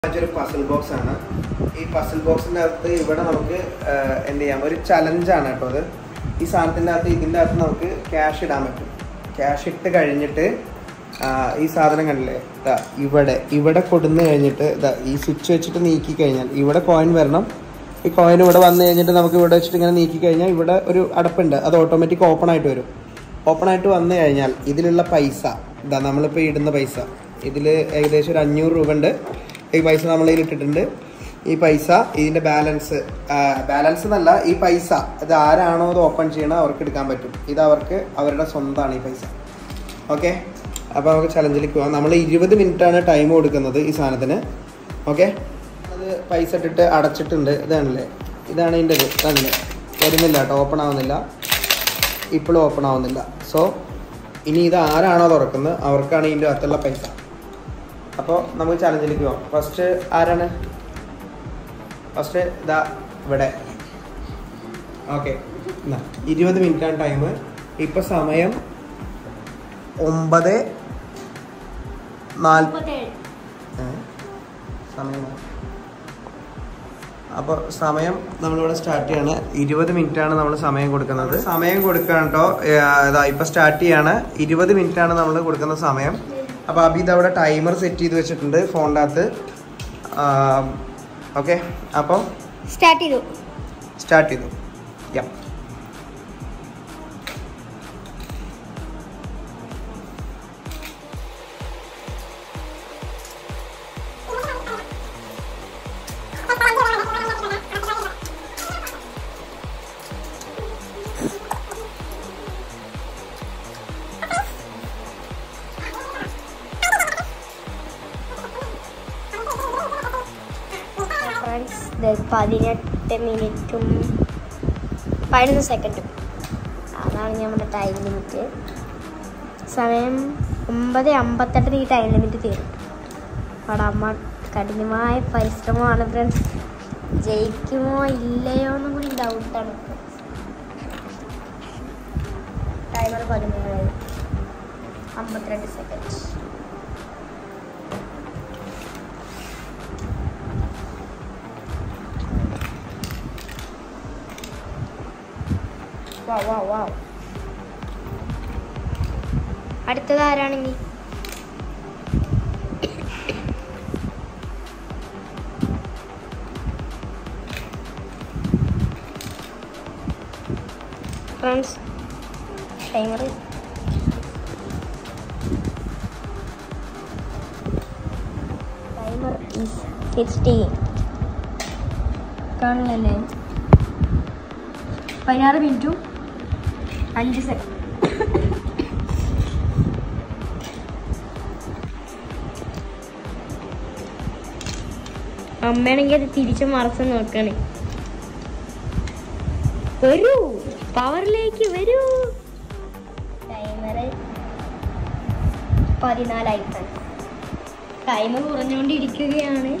ഒരു puzzle box ആണ് ഈ പസിൽ ബോക്സിന്റെ അകത്ത് ഇവിടെ നമുക്ക് ആ, എന്ത് ചെയ്യാം ഒരു ചലഞ്ചാണ് കേട്ടോ അത് ഈ സാധനത്തിന്റെ അകത്ത് ഇതിന്റെ അകത്ത് നമുക്ക് ക്യാഷ് ഇടാൻ പറ്റും ക്യാഷ് ഇട്ട് കഴിഞ്ഞിട്ട് ആ, ഈ സാധനം കണ്ടില്ലേ ദാ ഇവിടെ ഇവിടെ കൊടുന്ന് കഴിഞ്ഞിട്ട് ദാ ഈ സ്വിച്ച് വെച്ചിട്ട് നീക്കി കഴിഞ്ഞാൽ ഇവിടെ കോയിൻ വരണം ഈ കോയിൻ ഇവിടെ വന്നു കഴിഞ്ഞിട്ട് നമുക്ക് ഇവിടെ വെച്ചിട്ട് ഇങ്ങനെ നീക്കി കഴിഞ്ഞാൽ ഇവിടെ ഒരു അടപ്പുണ്ട് അത് ഓട്ടോമാറ്റിക് ഓപ്പൺ ആയിട്ട് വരും ഓപ്പൺ ആയിട്ട് വന്നു കഴിഞ്ഞാൽ ഇതിലുള്ള പൈസ ഇതാ നമ്മളിപ്പോൾ ഇടുന്ന പൈസ ഇതിൽ ഏകദേശം ഒരു അഞ്ഞൂറ് രൂപ ഉണ്ട് ഈ പൈസ നമ്മൾ ഇതിൽ ഇട്ടിട്ടുണ്ട് ഈ പൈസ ഇതിന്റെ ബാലൻസ് ബാലൻസ് എന്നല്ല ഈ പൈസ ഇത് ആരാണോ അത് ഓപ്പൺ ചെയ്യണത് അവർക്ക് എടുക്കാൻ പറ്റും ഇത് അവർക്ക് അവരുടെ സ്വന്തമാണ് ഈ പൈസ ഓക്കെ അപ്പോൾ നമുക്ക് ചലഞ്ചിലേക്ക് പോകാം നമ്മൾ ഇരുപത് ആണ് ടൈം കൊടുക്കുന്നത് ഈ സാധനത്തിന് ഓക്കെ അത് പൈസ ഇട്ടിട്ട് അടച്ചിട്ടുണ്ട് ഇതാണല്ലേ ഇതാണ് ഇതിൻ്റെ ഇത് ഇതാണല്ലേ വരുന്നില്ല കേട്ടോ ഓപ്പൺ ആവുന്നില്ല ഇപ്പോഴും ഓപ്പൺ ആവുന്നില്ല സോ ഇനി ഇത് ആരാണോ തുറക്കുന്നത് അവർക്കാണ് ഇതിൻ്റെ അകത്തുള്ള പൈസ അപ്പോൾ നമുക്ക് ചലഞ്ചിലേക്ക് പോകാം ഫസ്റ്റ് ആരാണ് ഫസ്റ്റ് ഇതാ ഇവിടെ ഓക്കെ എന്നാ ഇരുപത് മിനിറ്റാണ് ടൈം ഇപ്പം സമയം ഒമ്പത് നാല് ഏ? സമയം അപ്പോൾ സമയം നമ്മളിവിടെ സ്റ്റാർട്ട് ചെയ്യാണ് ഇരുപത് ആണ് നമ്മൾ സമയം കൊടുക്കുന്നത് സമയം കൊടുക്കാൻ കേട്ടോ ഇതാ ഇപ്പൊ സ്റ്റാർട്ട് ചെയ്യാണ് ഇരുപത് ആണ് നമ്മൾ കൊടുക്കുന്ന സമയം അപ്പോൾ അബി ഇത് അവിടെ ടൈമർ സെറ്റ് ചെയ്ത് വെച്ചിട്ടുണ്ട് ഫോണിൻ്റെ അകത്ത് ഓക്കെ അപ്പോൾ സ്റ്റാർട്ട് ചെയ്തു സ്റ്റാർട്ട് ചെയ്തു യാ ഫ്രണ്ട്സ് പതിനെട്ട് മിനിറ്റും പതിനൊന്ന് സെക്കൻഡും അതാണ് നമ്മുടെ ടൈം ലിമിറ്റ് സമയം ഒമ്പത് അമ്പത്തെട്ടിന് ഈ ടൈം ലിമിറ്റ് തീരും അവിടെ അമ്മ കഠിനമായ പരിശ്രമമാണ് ഫ്രണ്ട്സ് ജയിക്കുമോ ഇല്ലയോ എന്നും കൂടി ഡൗട്ടാണ് ടൈമർ പതിമൂന്ന് അമ്പത്തിരണ്ട് സെക്കൻഡ് വാ വാ വാ അടുത്തത് ആരാണെങ്കിൽ friends timer timer is sixteen കാണുന്നല്ലേ പതിനാറ് മിനിറ്റും അഞ്ച് സെക്കൻഡ് അമ്മയാണെങ്കിൽ അത് തിരിച്ചു മറച്ച് നോക്കണേ വരൂ പവറിലേക്ക് വരൂ ടൈമർ പതിനാലായി ടൈം കുറഞ്ഞുകൊണ്ടിരിക്കുകയാണ്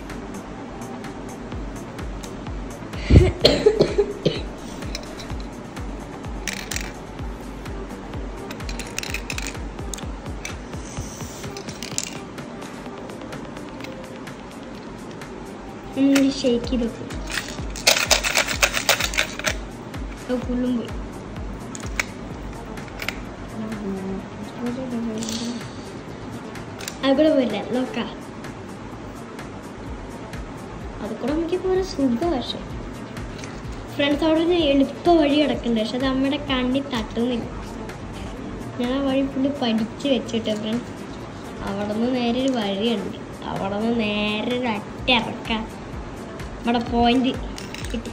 ഒന്ന് ഷേക്ക് ചെയ്ത് വെക്കും അത് ഫുള്ളും പോയി അതുകൂടെ പോയില്ല നോക്ക അത് കൂടെ നമുക്ക് പോലെ സുഖം പക്ഷെ ഫ്രണ്ട്സ് അവിടെ ഒരു എളുപ്പ വഴി കിടക്കുന്നുണ്ട് പക്ഷെ അത് അമ്മയുടെ കണ്ണിൽ തട്ടുന്നില്ല ഞാൻ ആ വഴി ഫുള്ള് പഠിച്ച് വെച്ചിട്ട് ഫ്രണ്ട്സ് അവിടെ നിന്ന് നേരെ ഒരു വഴിയുണ്ട് അവിടെ നിന്ന് നേരെ ഒരു അറ്റ ഇറക്കാം നമ്മുടെ പോയിന്റ് കിട്ടി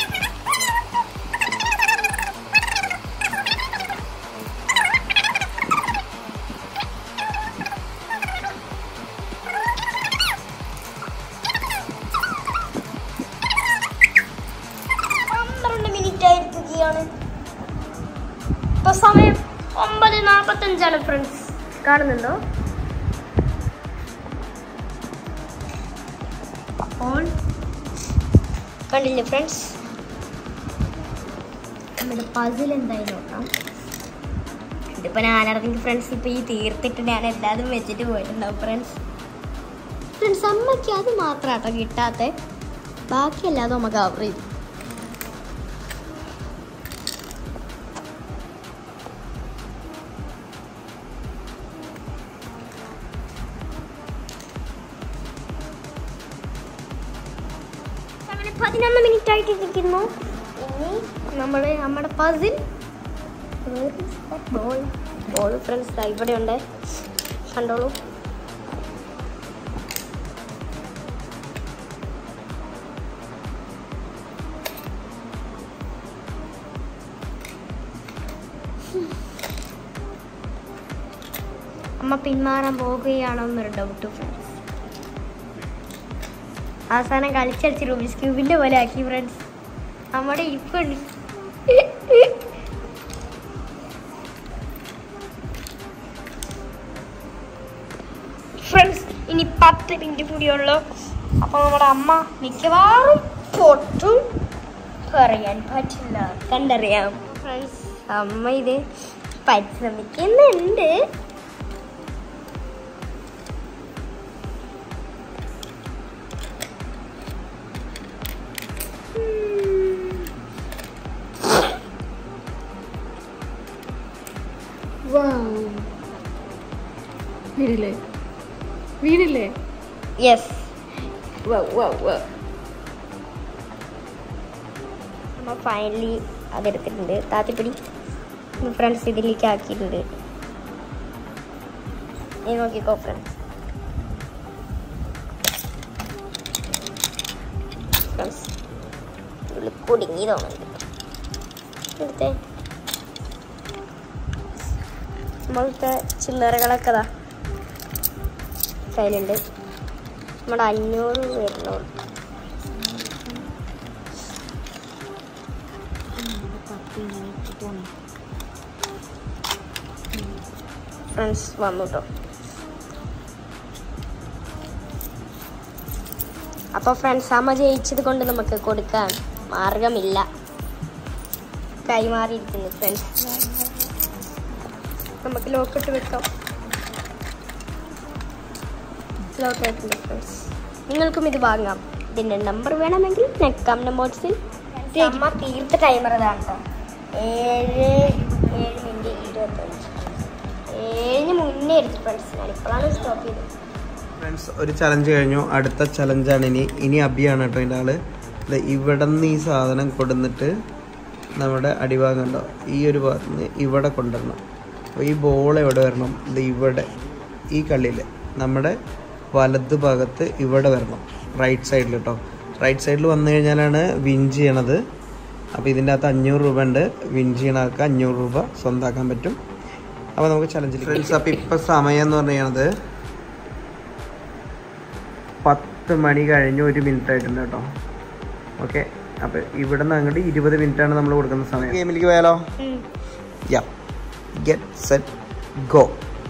പന്ത്രണ്ട് മിനിറ്റ് ആയിരിക്കുകയാണ് ഇപ്പൊ സമയം ഒമ്പത് നാൽപ്പത്തഞ്ചാണ് ഫ്രണ്ട്സ് കാണുന്നുണ്ടോ ഓൺ കണ്ടില്ലേ ഫ്രണ്ട്സ് നമ്മുടെ പസിൽ എന്തായി നോക്കാം ഇതിപ്പോൾ ഞാനറിഞ്ഞെങ്കിൽ ഫ്രണ്ട്സ് ഇപ്പോൾ ഈ തീർത്തിട്ട് ഞാൻ എല്ലാതും വെച്ചിട്ട് പോയിട്ടുണ്ടാവും ഫ്രണ്ട്സ് ഫ്രണ്ട്സ് അമ്മയ്ക്ക് അത് മാത്രമാട്ടോ കിട്ടാത്ത ബാക്കിയല്ലാതെ നമുക്ക് കവർ ചെയ്തു അങ്ങനെ പതിനൊന്ന് മിനിറ്റ് ആയിട്ട് ഇരിക്കുന്നു ഇനി നമ്മൾ നമ്മുടെ പസിൽ ബോൾ ബോൾ ഫ്രണ്ട്സ് ഇവിടെ ഉണ്ട് കണ്ടോളൂ അമ്മ പിന്മാറാൻ പോവുകയാണോ എന്നൊരു ഡൗട്ട് ഫ്രണ്ട്സ് അവസാനം കളിച്ചടിച്ച് റൂബിസ് ക്യൂബിന്റെ പോലെ ആക്കി ഫ്രണ്ട്സ് നമ്മുടെ ഇരിപ്പുണ്ട് ഫ്രണ്ട്സ് ഇനി പത്ത് മിനിറ്റ് കൂടിയുള്ളൂ അപ്പോൾ നമ്മുടെ അമ്മ മിക്കവാറും പൊട്ടും പറയാൻ പറ്റില്ല കണ്ടറിയാം ഫ്രണ്ട്സ് അമ്മ ഇത് പരിശ്രമിക്കുന്നുണ്ട് വീടില്ലേ വീടില്ലേ യെസ് നമ്മൾ ഫൈനലി അതെടുത്തിട്ടുണ്ട് താത്തിപ്പിടി ഫ്രണ്ട്സ് ഇതിലേക്ക് ആക്കിയിട്ടുണ്ട് നീ നോക്കിക്കോ ഫ്രണ്ട്സ് ഫ്രണ്ട്സ് ഇതിൽ കുടുങ്ങി തോന്നുന്നുണ്ട് എടുത്തേ നമ്മളുടെ ചില്ലറകളൊക്കെ ഇതാ കയ്യിലുണ്ട് നമ്മുടെ അഞ്ഞൂറ് വരുന്നുള്ളൂ ഫ്രണ്ട്സ് വന്നു കേട്ടോ അപ്പോൾ ഫ്രണ്ട്സ് അമ്മ ജയിച്ചത് കൊണ്ട് നമുക്ക് കൊടുക്കാൻ മാർഗമില്ല കൈമാറിയിരിക്കുന്നു ഫ്രണ്ട്സ് നമുക്ക് ലോക്കിട്ട് വെക്കാം ലോക്കായിട്ടുണ്ട് ഫ്രണ്ട്സ് നിങ്ങൾക്കും ഇത് വാങ്ങാം ഇതിൻ്റെ നമ്പർ വേണമെങ്കിൽ നെക്കാം നമ്പേഴ്സിൽ അമ്മ തീർത്ത ടൈമർ ഇതാണ് കേട്ടോ ഏഴ് ഏഴ് മിനിറ്റ് ഇരുപത്തഞ്ച് ഏഴിന് മുന്നേ എടുത്തു ഫ്രണ്ട്സ് ഞാനിപ്പോഴാണ് സ്റ്റോപ്പ് ചെയ്തത് ഫ്രണ്ട്സ് ഒരു ചലഞ്ച് കഴിഞ്ഞു അടുത്ത ചലഞ്ചാണ് ഇനി ഇനി അബിയാണ് കേട്ടോ ഇതിൻ്റെ ആള് ദേ ഇവിടെ നിന്ന് ഈ സാധനം കൊടുന്നിട്ട് നമ്മുടെ അടിഭാഗം ഉണ്ടോ ഈ ഒരു ഭാഗത്ത് നിന്ന് ഇവിടെ കൊണ്ടുവരണം അപ്പോൾ ഈ ബോൾ എവിടെ വരണം ഇത് ഇവിടെ ഈ കള്ളിയിൽ നമ്മുടെ വലത് ഭാഗത്ത് ഇവിടെ വരണം റൈറ്റ് സൈഡിൽ കേട്ടോ റൈറ്റ് സൈഡിൽ വന്നു കഴിഞ്ഞാലാണ് വിൻ ചെയ്യണത് അപ്പോൾ ഇതിൻ്റെ അകത്ത് അഞ്ഞൂറ് രൂപ ഉണ്ട് വിൻ ചെയ്യണ ആൾക്ക് അഞ്ഞൂറ് രൂപ സ്വന്തമാക്കാൻ പറ്റും അപ്പോൾ നമുക്ക് ചലഞ്ചിൽ ഫ്രണ്ട്സ് അപ്പോൾ ഇപ്പോൾ സമയം എന്ന് പറഞ്ഞു കഴിഞ്ഞത് പത്ത് മണി കഴിഞ്ഞ് ഒരു മിനിറ്റ് ആയിട്ടുണ്ട് കേട്ടോ ഓക്കെ അപ്പോൾ ഇവിടെ നിന്ന് അങ്ങോട്ട് ഇരുപത് മിനിറ്റാണ് നമ്മൾ കൊടുക്കുന്ന സമയം ഗെയിമിലേക്ക് പോയാലോ യാ ഗെറ്റ് സെറ്റ് ഗോ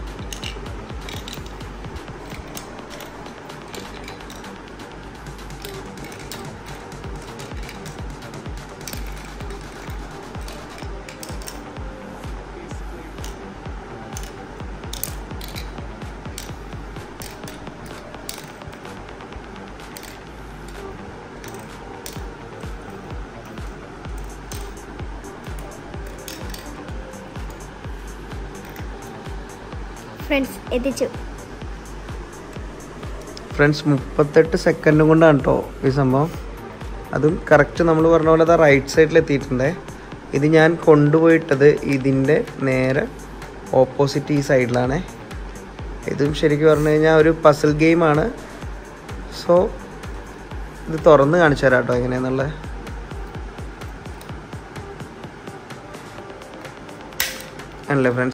ഫ്രണ്ട്സ് എത്തിച്ചു ഫ്രണ്ട്സ് മുപ്പത്തെട്ട് സെക്കൻഡും കൊണ്ടാണ് കേട്ടോ ഈ സംഭവം അതും കറക്റ്റ് നമ്മൾ പറഞ്ഞ പോലെ അത് റൈറ്റ് സൈഡിൽ എത്തിയിട്ടുണ്ടേ ഇത് ഞാൻ കൊണ്ടുപോയിട്ടത് ഇതിൻ്റെ നേരെ ഓപ്പോസിറ്റ് ഈ സൈഡിലാണ് ഇതും ശരിക്കും പറഞ്ഞു കഴിഞ്ഞാൽ ഒരു പസിൽ ഗെയിമാണ് സോ ഇത് തുറന്ന് കാണിച്ചു തരാം കേട്ടോ എങ്ങനെയാണെന്നുള്ളത് ആണല്ലേ ഫ്രണ്ട്സ്